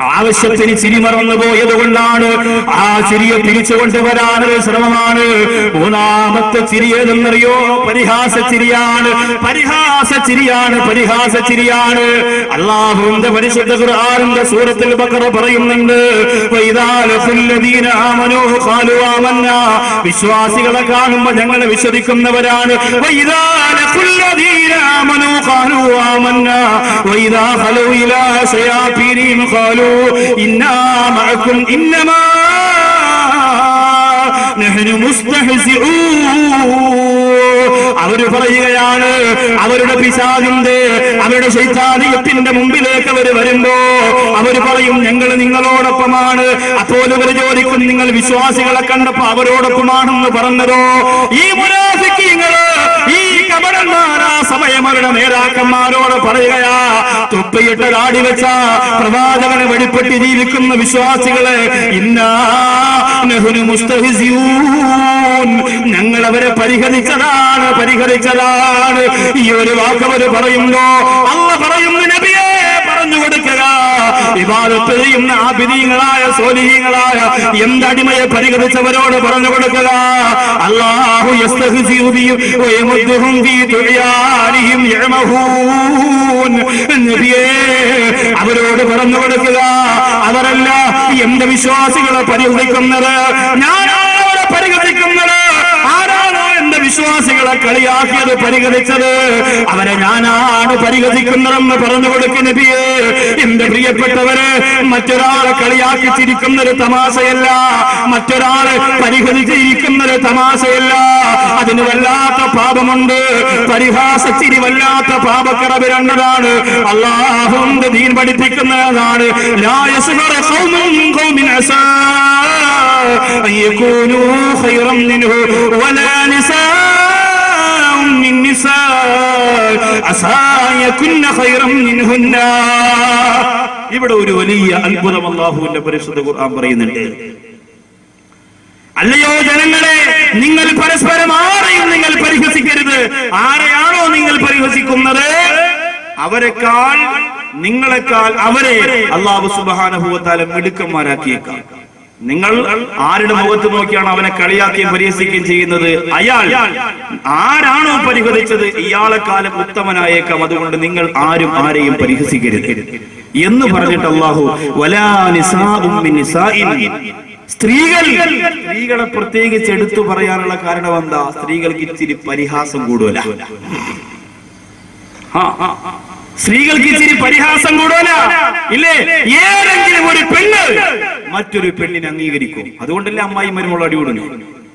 ആവശ്യത്തിന് ചിരി മറന്നു പോയത് കൊണ്ടാണ് ആ ചിരിയെ തിരിച്ചു കൊണ്ടുവരാനൊരു ശ്രമമാണ് മൂന്നാമത്തെ ചിരി ഏതെന്നറിയോ പരിഹാസ ചിരിയാണ് പരിഹാസ ചിരിയാണ് പരിഹാസ ചിരിയാണ് അള്ളാഹുവിന്റെ പരിശുദ്ധ ഖുർആനിന്റെ സൂറത്തിൽ ബക്കറ പറയുന്നുണ്ട് വൈദാ ലഖുല്ലദീന ആമനൂ ഖാലു ആമന്നാ വിശ്വാസികളെ കാണുമ്പോൾ ഞങ്ങൾ വിശ്വസിക്കുന്നവരാണ് വൈദാ ലഖുല്ലദീന ആമനൂ ഖാലു ആമന്നാ വൈദാ ഖലൂ ഇലാ ശയാതീനിഹിം ഖാലൂ ഇന്നാ മഅക്കും ഇന്നമാ നഹ്നു മുസ്തഹ്സിഊൻ അവര് പറയുകയാണ് അവരുടെ പിശാചിന്റെ അവരുടെ ശൈത്താനിയത്തിന്റെ മുമ്പിലേക്ക് അവർ വരുമ്പോ അവര് പറയും ഞങ്ങൾ നിങ്ങളോടൊപ്പമാണ് അപ്പോൾ ഇവർ ചോദിക്കും നിങ്ങൾ വിശ്വാസികളെ കണ്ടപ്പോ അവരോടൊപ്പമാണെന്ന് പറഞ്ഞതോ ഈ മുനാഫിക്കീങ്ങള് ഈ കപടന്മാർ ആ സമയം അവരുടെ നേതാക്കന്മാരോട് പറയുകയാ തൊപ്പിയിട്ട് താടി വെച്ച പ്രവാചകനെ വെളിപ്പെട്ട് ജീവിക്കുന്ന വിശ്വാസികളെ ഇന്നാ നഹ്നു മുസ്തഹ്സിഊൻ ഞങ്ങൾ അവരെ പരിഹരിച്ചതാണ് പരിഹരിച്ചതാണ് ഈ ഒരു വാക്ക് അവര് പറയുമ്പോ അല്ല പറയുന്നു നബിയെ പറഞ്ഞു കൊടുക്കുക വിവാദത്ത് ചെയ്യുന്ന ആഭിനീയങ്ങളായ സോലിഹീങ്ങളായ എന്തടിമയെ പരിഹരിച്ചവരോട് പറഞ്ഞു കൊടുക്കുക അള്ളാഹു യസ്തഹ്സിഉ ബിഹിം വയമുദ്ദുഹും ഫീ തുഅയാനിഹിം യഅമഹൂൻ നബിയേ അവരോട് പറഞ്ഞു കൊടുക്കുക അവരല്ല എന്റെ വിശ്വാസികളെ പരിഹരിക്കുന്നത് ഞാനാണ് അവരെ പരിഹരിക്കുന്നത് ആരാണോ എന്റെ വിശ്വാസികളെ കളിയാക്കിയത് പരിഹരിച്ചത് അവരെ ഞാനാണ് പരിഹരിക്കുന്നതെന്ന് പറഞ്ഞു കൊടുക്കുന്ന നബിയെ എന്റെ പ്രിയപ്പെട്ടവര് മറ്റൊരാളെ കളിയാക്കി ചിരിക്കുന്നൊരു തമാശയല്ല മറ്റൊരാളെ പരിഹരിച്ചിരിക്കുന്നൊരു തമാശയല്ല അതിന് വല്ലാത്ത പാപമുണ്ട് പരിഹാസച്ചിരി വല്ലാത്ത പാപക്കറവ് രണ്ടതാണ് അള്ളാഹുന്റെ ദീൻ പഠിപ്പിക്കുന്നതാണ് ലാ യസ്ഹറ ഖൗമുൻ ഖൗമിൻ അസാ أن يكونوا خيرا منه ولا نساء من نساء عسى أن يكن خيرا منهن ഇവിടെ ഒരു വലിയ അത്ഭുതം അള്ളാഹുവിന്റെ പരിശുദ്ധ ഖുർആൻ പറയുന്നുണ്ട് അല്ലയോ ജനങ്ങളെ നിങ്ങൾ പരസ്പരം ആരെയും നിങ്ങൾ പരിഹസിക്കരുത് ആരെയാണോ നിങ്ങൾ പരിഹസിക്കുന്നത് അവരെക്കാൾ നിങ്ങളെക്കാൾ അവരെ അള്ളാഹു സുബാനഭൂവത്താലും മിടുക്കന്മാരാക്കിയേക്കാം നിങ്ങൾ ആരുടെ മുഖത്ത് നോക്കിയാണ് അവനെ കളിയാക്കുകയും പരിഹസിക്കുകയും ചെയ്യുന്നത് അയാൾ ആരാണോ പരിഹരിച്ചത് ഇയാളെക്കാലം ഉത്തമനായേക്കാം അതുകൊണ്ട് നിങ്ങൾ ആരും ആരെയും പരിഹസിക്കരുത് എന്ന് പറഞ്ഞിട്ട് അള്ളാഹു വലാ നിസാഉം മിൻ നിസാഇൻ സ്ത്രീകൾ സ്ത്രീകളെ പ്രത്യേകിച്ച് എടുത്തു പറയാനുള്ള കാരണം എന്താ സ്ത്രീകൾക്ക് ഇച്ചിരി പരിഹാസം കൂടുതല സ്ത്രീകൾക്ക് ഇച്ചിരി പരിഹാസം കൂടുതല ഇല്ലേ ഏതെങ്കിലും ഒരു പെണ്ണ് മറ്റൊരു പെണ്ണിനെ അംഗീകരിക്കും അതുകൊണ്ടല്ലേ അമ്മായി മരുമോൾ അടികൂടുന്നു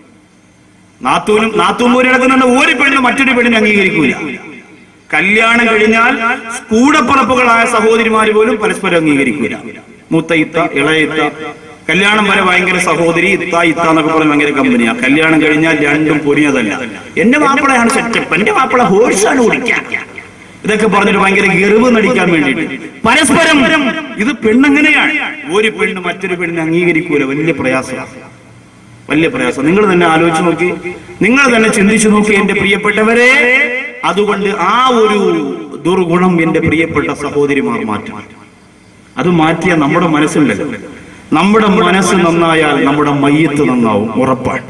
നാത്തൂനും നാത്തൂമ്പൂരിടക്കുന്നുണ്ട് ഒരു പെണ്ണ് മറ്റൊരു പെണ്ണിനെ അംഗീകരിക്കൂല കല്യാണം കഴിഞ്ഞാൽ കൂടപ്പുറപ്പുകളായ സഹോദരിമാര് പോലും പരസ്പരം അംഗീകരിക്കൂല മൂത്ത ഇത്ത ഇളയ ഇത്ത കല്യാണം വരെ ഭയങ്കര സഹോദരി ഇത്ത ഇത്ത എന്നൊക്കെ പറഞ്ഞ് ഭയങ്കര കമ്പനിയാ കല്യാണം കഴിഞ്ഞാൽ രണ്ടും പൊരിഞ്ഞതല്ല എന്റെ മാപ്പിളയാണ് സെറ്റപ്പ് എന്റെ മാപ്പിള ഹോഴ്സാണ് കുടിക്കാൻ ഇതൊക്കെ പറഞ്ഞിട്ട് ഭയങ്കര ഗർവ് നടിക്കാൻ വേണ്ടിയിട്ട് പരസ്പരം ഇത് പെണ്ണെങ്ങനെയാണ് ഒരു പെണ്ണ് മറ്റൊരു പെണ്ണിനെ അംഗീകരിക്കൂല വലിയ പ്രയാസമാണ് വലിയ പ്രയാസം നിങ്ങൾ തന്നെ ആലോചിച്ച് നോക്കി നിങ്ങൾ തന്നെ ചിന്തിച്ചു നോക്കി എന്റെ പ്രിയപ്പെട്ടവരെ അതുകൊണ്ട് ആ ഒരു ദുർഗുണം എന്റെ പ്രിയപ്പെട്ട സഹോദരിമാർ മാറ്റണം അത് മാറ്റിയ നമ്മുടെ മനസ്സുണ്ടല്ലോ നമ്മുടെ മനസ്സ് നന്നായാൽ നമ്മുടെ മയ്യത്ത് നന്നാവും ഉറപ്പാണ്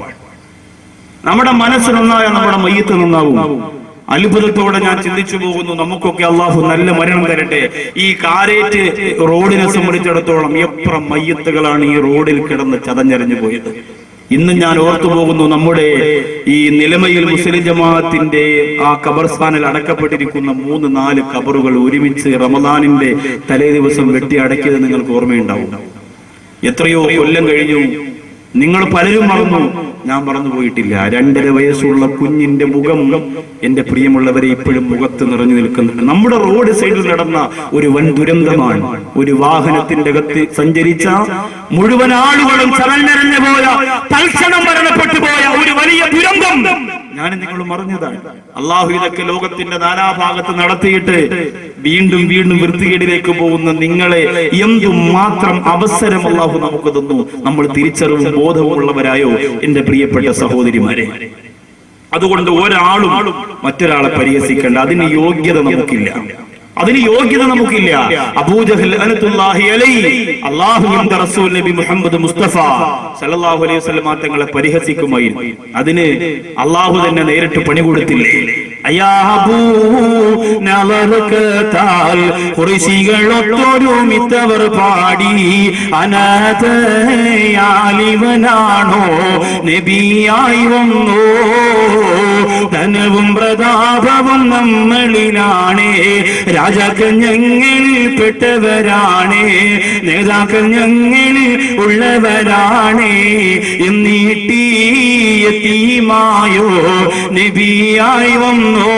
നമ്മുടെ മനസ്സ് നന്നായാൽ നമ്മുടെ മയ്യത്ത് നന്നാവും അത്ഭുതത്തോടെ ഞാൻ ചിന്തിച്ചു പോകുന്നു നമുക്കൊക്കെ അള്ളാഹു നല്ല മരണം തരട്ടെ ഈ കാരേറ്റ് റോഡിനെ സംബന്ധിച്ചിടത്തോളം എത്ര മയ്യത്തുകളാണ് ഈ റോഡിൽ കിടന്ന് ചതഞ്ഞരഞ്ഞു പോയത് ഇന്ന് ഞാൻ ഓർത്തു പോകുന്നു നമ്മുടെ ഈ നിലമയിൽ മുസ്ലിം ജമാഅത്തിന്റെ ആ ഖബർസ്ഥാനിൽ അടക്കപ്പെട്ടിരിക്കുന്ന മൂന്ന് നാല് ഖബറുകൾ ഒരുമിച്ച് റമദാനിന്റെ തലേ ദിവസം വെട്ടി അടക്കിയത് നിങ്ങൾക്ക് ഓർമ്മയുണ്ടാവും എത്രയോ കൊല്ലം കഴിഞ്ഞു നിങ്ങൾ പലരും മറന്നു ഞാൻ മറന്നു പോയിട്ടില്ല രണ്ടര വയസ്സുള്ള കുഞ്ഞിന്റെ മുഖം എന്റെ പ്രിയമുള്ളവരെ ഇപ്പോഴും മുഖത്ത് നിറഞ്ഞു നിൽക്കുന്നുണ്ട് നമ്മുടെ റോഡ് സൈഡിൽ നടന്ന ഒരു വൻ ദുരന്തമാണ് ഒരു വാഹനത്തിന്റെ അകത്ത് സഞ്ചരിച്ച മുഴുവൻ ആളുകളും ചലഞ്ഞരഞ്ഞു പോയ തൽക്ഷണം മരണപ്പെട്ടു പോയ ഒരു വലിയ ദുരന്തം ഞാൻ നിങ്ങൾ മറിഞ്ഞതാണ് അള്ളാഹു ഇതൊക്കെ ലോകത്തിന്റെ നാനാഭാഗത്ത് നടത്തിയിട്ട് വീണ്ടും വീണ്ടും വൃത്തികേടിലേക്ക് പോകുന്ന നിങ്ങളെ എന്തു മാത്രം അവസരം അള്ളാഹു നമുക്ക് തന്നു നമ്മൾ തിരിച്ചറിവും ബോധവുമുള്ളവരായോ എന്റെ പ്രിയപ്പെട്ട സഹോദരിമാരെ അതുകൊണ്ട് ഒരാളും മറ്റൊരാളെ പരിഹസിക്കേണ്ട അതിന് യോഗ്യത നമുക്കില്ല അതിന് യോഗ്യത നമുക്കില്ല അബൂജഹൽ അനത്തുല്ലാഹി അലൈ അള്ളാഹുവിന്റെ റസൂൽ നബി മുഹമ്മദ് മുസ്തഫ സല്ലല്ലാഹു അലൈഹി വസല്ലം തങ്ങളെ പരിഹസിക്കുമായിരുന്നു അതിന് അള്ളാഹു തന്നെ നേരിട്ട് പണി കൊടുത്തില്ലേ അയ്യാ അബൂ നളർക്കത്താൽ കുറശികളൊത്തൊരുമിത്തവർ പാടി അനാഥയാലിവനാണോ നബിയായി വന്നോ ധനവും പ്രതാപവും നമ്മളിലാണേ രാജാക്കൾ ഞങ്ങളിൽ പെട്ടവരാണേ നേതാക്കൾ ഞങ്ങളിൽ ഉള്ളവരാണേ എന്നീട്ടി എത്തിയുമായോ നബിയായി വന്നോ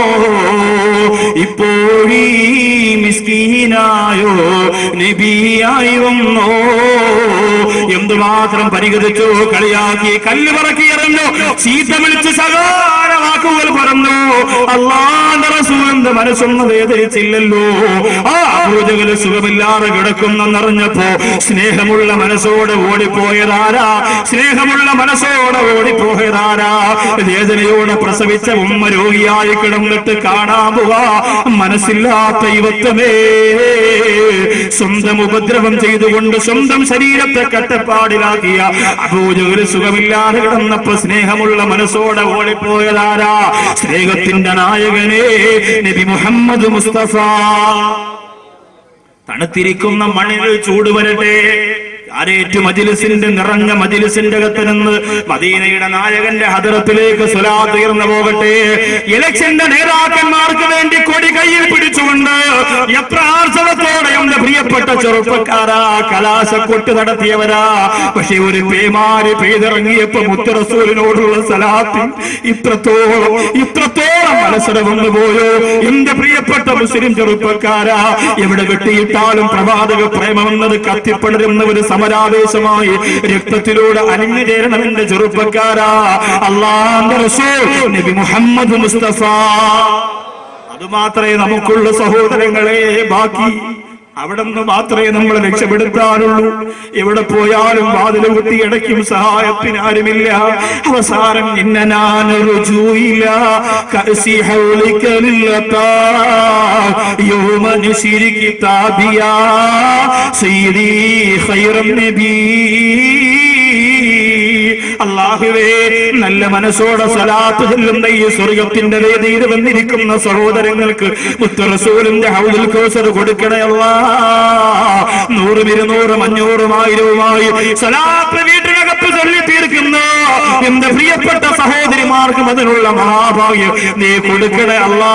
ഇപ്പോഴീ മിസ്കീനായോ നബിയായി വന്നോ എന്തുമാത്രം പരിഹരിച്ചു കളിയാക്കി കല്ല് പറക്കി എറിഞ്ഞു ചീത്ത വിളിച്ച് സകാര വാക്കുകൾ പറഞ്ഞു അള്ളാന്റെ റസൂലിന്റെ മനസ്സൊന്ന് വേദനിച്ചില്ലല്ലോ ആ പൂജകൾ സുഖമില്ലാതെ കിടക്കുന്നെന്നറിഞ്ഞപ്പോ സ്നേഹമുള്ള മനസ്സോടെ ഓടിപ്പോയതാരാ സ്നേഹമുള്ള മനസ്സോടെ ഓടിപ്പോയതാരാ വേദനയോടെ പ്രസവിച്ച ഉമ്മ രോഗിയായി കിടന്നിട്ട് കാണാൻ പോവാ മനസ്സില്ലാത്ത യുവത്വമേ സ്വന്തം ഉപദ്രവം ചെയ്തുകൊണ്ട് സ്വന്തം ശരീരത്തെ കട്ടപ്പാടിലാക്കിയ അപൂജകൾ സുഖമില്ലാതെ കിടന്നപ്പോ സ്നേഹമുള്ള മനസ്സോടെ ഓടിപ്പോയതാരാ സ്നേഹത്തിന്റെ നായകനെ നബി മുഹമ്മദ് മുസ്തഫ തണുത്തിരിക്കുന്ന മണ്ണിൽ ചൂട് വരട്ടെ ആരേറ്റു മജിലിസിന്റെ നിറഞ്ഞ മജിലിസിന്റെ അകത്ത് നിന്ന് മദീനയുടെ നായകന്റെ ഹദറത്തിലേക്ക് സ്വലാത്ത് ഉയർന്നു പോകട്ടെ ഇലക്ഷന്റെ നേതാക്കന്മാർക്ക് വേണ്ടി കൊടി കയ്യിൽ പിടിച്ചുകൊണ്ട് എത്ര ആർജവത്തോടെ എന്റെ പ്രിയപ്പെട്ട ചെറുപ്പക്കാരാ കലാശക്കൊട്ട് നടത്തിയവരാ പക്ഷെ ഒരു പേമാരി പെയ്തിറങ്ങിയപ്പോ മുത്തറസൂലിനോടുള്ള സലാത്തിൽ ഇത്രത്തോളം ഇത്രത്തോളം മത്സരം വന്നു പോയോ എന്റെ പ്രിയപ്പെട്ട മുസ്ലിം ചെറുപ്പക്കാരാ എവിടെ വെട്ടിയിട്ടാലും പ്രവാചക പ്രേമമെന്നത് കത്തിപ്പടരുന്ന ഒരു സമരാവേശമായി രക്തത്തിലൂടെ അലിഞ്ഞു ചേരണം എന്റെ ചെറുപ്പക്കാരാ അള്ളാന്റെ റസൂൽ നബി മുഹമ്മദ് മുസ്തഫ അതുമാത്രമേ നമുക്കുള്ള സഹോദരങ്ങളെ ബാക്കി അവിടെ നിന്ന് മാത്രമേ നമ്മൾ രക്ഷപ്പെടുത്താനുള്ളൂ എവിടെ പോയാലും വാതിൽ കുട്ടിയടയ്ക്കും സഹായത്തിന് ആരുമില്ല അവസാനം ഇന്നനാനൊരു ജൂയില്ല കഅസി ഹൗലിക്കലില്ലത്താ യൗമ ശിരിക്കി താബിയാ സയ്യിദി ഖൈറൻ നബി അള്ളാഹുവേ നല്ല മനസ്സോടെ സലാത്ത് ചെല്ലുന്ന ഈ സ്വർഗത്തിന്റെ വേദിയിൽ വന്നിരിക്കുന്ന സഹോദരങ്ങൾക്ക് മുത്തറസൂലിന്റെ ഹൗദിൽ കോസർ കൊടുക്കണേ അല്ലാ നൂറും ഇരുന്നൂറും അഞ്ഞൂറും ആയിരവുമായി സലാത്ത് വീട്ടിനകത്ത് ചൊല്ലി തീർക്കുന്ന എന്റെ പ്രിയപ്പെട്ട സഹോദരിമാർക്കും അതിനുള്ള മഹാഭാഗ്യം നീ കൊടുക്കണേ അല്ലാ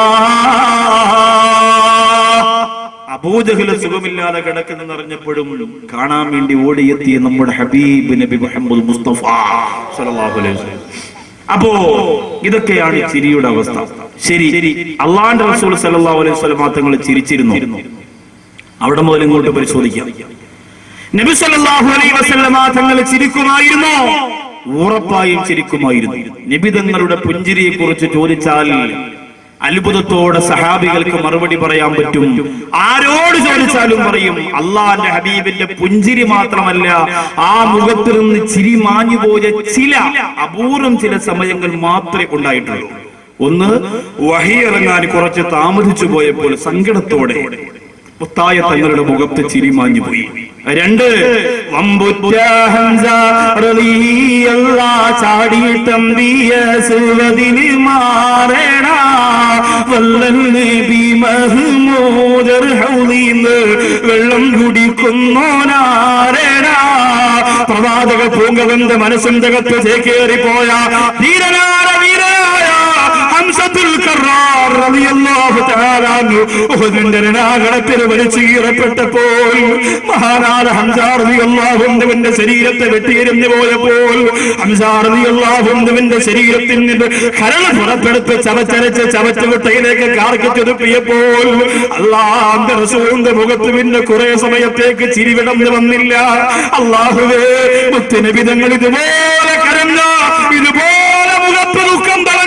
അബൂജഹല് സുഖമില്ലാതെ കിടക്കുന്നെന്ന് അറിഞ്ഞപ്പോഴും കാണാൻ വേണ്ടി ഓടിയെത്തിയ നമ്മുടെ ഹബീബ് നബി മുഹമ്മദ് മുസ്തഫ സല്ലല്ലാഹു അലൈഹി വസല്ലം. അപ്പോ ഇതൊക്കെയാണ് ചിരിയുടെ അവസ്ഥ ശരി അള്ളാന്റെ റസൂൽ സല്ലല്ലാഹു അലൈഹി വസല്ലം തങ്ങൾ ചിരിച്ചിരുന്നു അവിടെ മുതൽ ഇങ്ങോട്ട് പരിശോധിക്കാം നബി സല്ലല്ലാഹു അലൈഹി വസല്ലം തങ്ങൾ ചിരിക്കുമായിരുന്നോ ഉറപ്പായും ചിരിക്കുമായിരുന്നു നബി തങ്ങളുടെ പുഞ്ചിരിയെ കുറിച്ച് ചോദിച്ചാൽ അത്ഭുതത്തോടെ സഹാബികൾക്ക് മറുപടി പറയാൻ പറ്റും ആരോട് ചോദിച്ചാലും പറയും അള്ളാന്റെ ഹബീബിന്റെ പുഞ്ചിരി മാത്രമല്ല ആ മുഖത്ത് നിന്ന് ചിരി മാഞ്ഞു പോയ ചില അപൂർവം ചില സമയങ്ങൾ മാത്രമേ ഉണ്ടായിട്ടുള്ളൂ ഒന്ന് വഹിയിറങ്ങാൻ കുറച്ച് താമസിച്ചു പോയപ്പോൾ സങ്കടത്തോടെ മുത്തായ തങ്ങളുടെ മുഖത്ത് ചിരി മാഞ്ഞു പോയി രണ്ട് വമ്പുറ്റ ഹംസ റളിയല്ലാ ചാടിയിട്ടമ്പിയ സുവദിന് മാറേണ വല്ലൻ നബി മഹ്മൂദർ ഹൗദീന്ന് വെള്ളം കുടിക്കുന്നോനാരേണ പ്രവാചക പൂങ്കവന്റെ മനസ്സിന്റെ അകത്ത് ചേക്കേറിപ്പോയ ധീരനാര വീരനായ ഹംസത്തുൽ കറാർ റളിയല്ലാഹു തആല അൻഹു ഉഹുദിന്റെ രണാകളത്തിൽ വലിച്ചു കീറപ്പെട്ടപ്പോൾ മഹാനായ ഹംസ റളിയല്ലാഹു അൻഹുവിന്റെ ശരീരത്തെ വെട്ടിയെരിഞ്ഞു പോയപ്പോൾ ഹംസ റളിയല്ലാഹു അൻഹുവിന്റെ ശരീരത്തിൽ നിന്ന് കരൾ പുറപ്പെടുത്ത് ചവച്ചരച്ച് ചവച്ചുവിട്ടയിലേക്ക് കാർക്കിച്ചൊതുപ്പിയപ്പോൾ അള്ളാന്റെ റസൂലിന്റെ മുഖത്ത് പിന്നെ കുറെ സമയത്തേക്ക് ചിരിവിടന്ന് വന്നില്ല അള്ളാഹുവേ മുത്തുനബിതങ്ങൾ ഇതുപോലെ കരഞ്ഞ ഇതുപോലെ മുഖത്ത് ദുഃഖം തളം കെട്ടിരുന്ന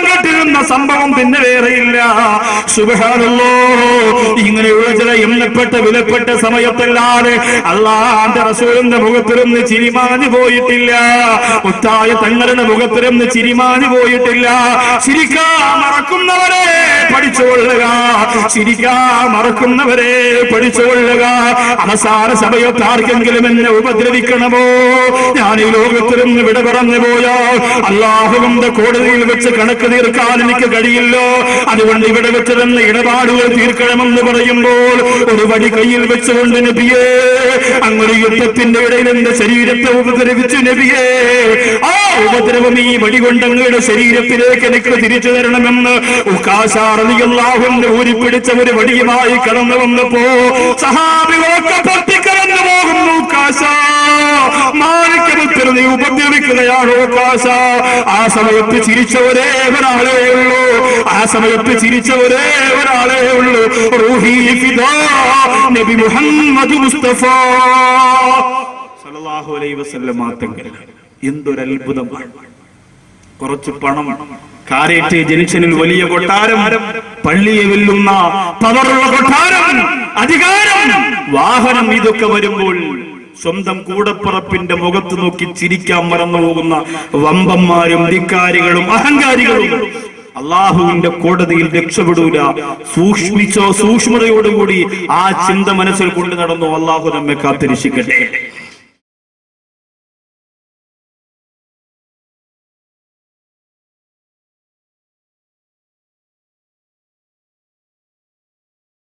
എന്ന സംഭവം പിന്നെ വേറെയില്ല സുബഹാനല്ലോ ഇങ്ങനെയുള്ള ചില എണ്ണപ്പെട്ട വിലപ്പെട്ട സമയത്തല്ലാതെ അള്ളാന്റെ റസൂലിന്റെ മുഖത്തിലൊന്ന് ചിരിമാഞ്ഞു പോയിട്ടില്ല മുത്തായ തങ്ങളുടെ മുഖത്തിലൊന്ന് ചിരിമാഞ്ഞു പോയിട്ടില്ല ചിരിക്കാ മറക്കുന്നവരെ പഠിച്ചുകൊള്ളുക ചിരിക്കാ മറക്കുന്നവരെ പഠിച്ചുകൊള്ളുക അവസാന സമയത്ത് ആർക്കെങ്കിലും എന്നെ ഉപദ്രവിക്കണമോ ഞാൻ ഈ ലോകത്തിൽ നിന്ന് വിട പറഞ്ഞു പോയാൽ അള്ളാഹുവിന്റെ കോടതിയിൽ വെച്ച് കണക്ക് തീർക്കാൻ എനിക്ക് കഴിയില്ലോ അതുകൊണ്ട് ഇവിടെ വെച്ച് തന്നെ ഇടപാടുകൾ തീർക്കണമെന്ന് പറയുമ്പോൾ ഒരു വടി കയ്യിൽ വെച്ചുകൊണ്ട് നബിയേ അങ്ങനെ യുദ്ധത്തിന്റെ ഇടയിൽ എന്റെ ശരീരത്തെ ഉപദ്രവിച്ചു നബിയേ ആ ഉപദ്രവം ഈ വടി കൊണ്ട് അങ്ങയുടെ ശരീരത്തിലേക്ക് എനിക്ക് തിരിച്ചു തരണമെന്ന് ഉക്കാശാറിയാഹുന്റെ ഊരിപ്പിടിച്ച ഒരു വടിയുമായി കടന്നു വന്നപ്പോ സഹാബികളൊക്കെ പൊട്ടിക്കടന്നു പോകുന്നു കാശ മാണിക്കപുത്ര നീ ഉപദ്രവിക്കുകയാണോ കാശ ആ സമയത്ത് ചിരിച്ച ഒരേ ഒരാളേ ഉള്ളൂ ആ സമയത്ത് ചിരിച്ച ഒരേ ഒരാളേ ഉള്ളൂ റൂഹി ഫിദാ നബി മുഹമ്മദ് മുസ്തഫ സല്ലല്ലാഹു അലൈഹി വസല്ലം തങ്ങൾ എന്തൊരു അത്ഭുതമാണ് കുറച്ച് പണം കാരേറ്റ് ജനിച്ചനിൽ വലിയ കൊട്ടാരം പള്ളിയെ വെല്ലുന്ന പവറുള്ള കൊട്ടാരം അധികാരം വാഹനം ഇതൊക്കെ വരുമ്പോൾ സ്വന്തം കൂടപ്പുറപ്പിന്റെ മുഖത്ത് നോക്കി ചിരിക്കാൻ മറന്നു പോകുന്ന വമ്പന്മാരും ധിക്കാരികളും അഹങ്കാരികളും അള്ളാഹുവിന്റെ കോടതിയിൽ രക്ഷപ്പെടൂല സൂക്ഷ്മിച്ചോ സൂക്ഷ്മതയോടുകൂടി ആ ചിന്ത മനസ്സിൽ കൊണ്ടു നടന്നു അള്ളാഹു നമ്മെ കാത്തിരിക്കട്ടെ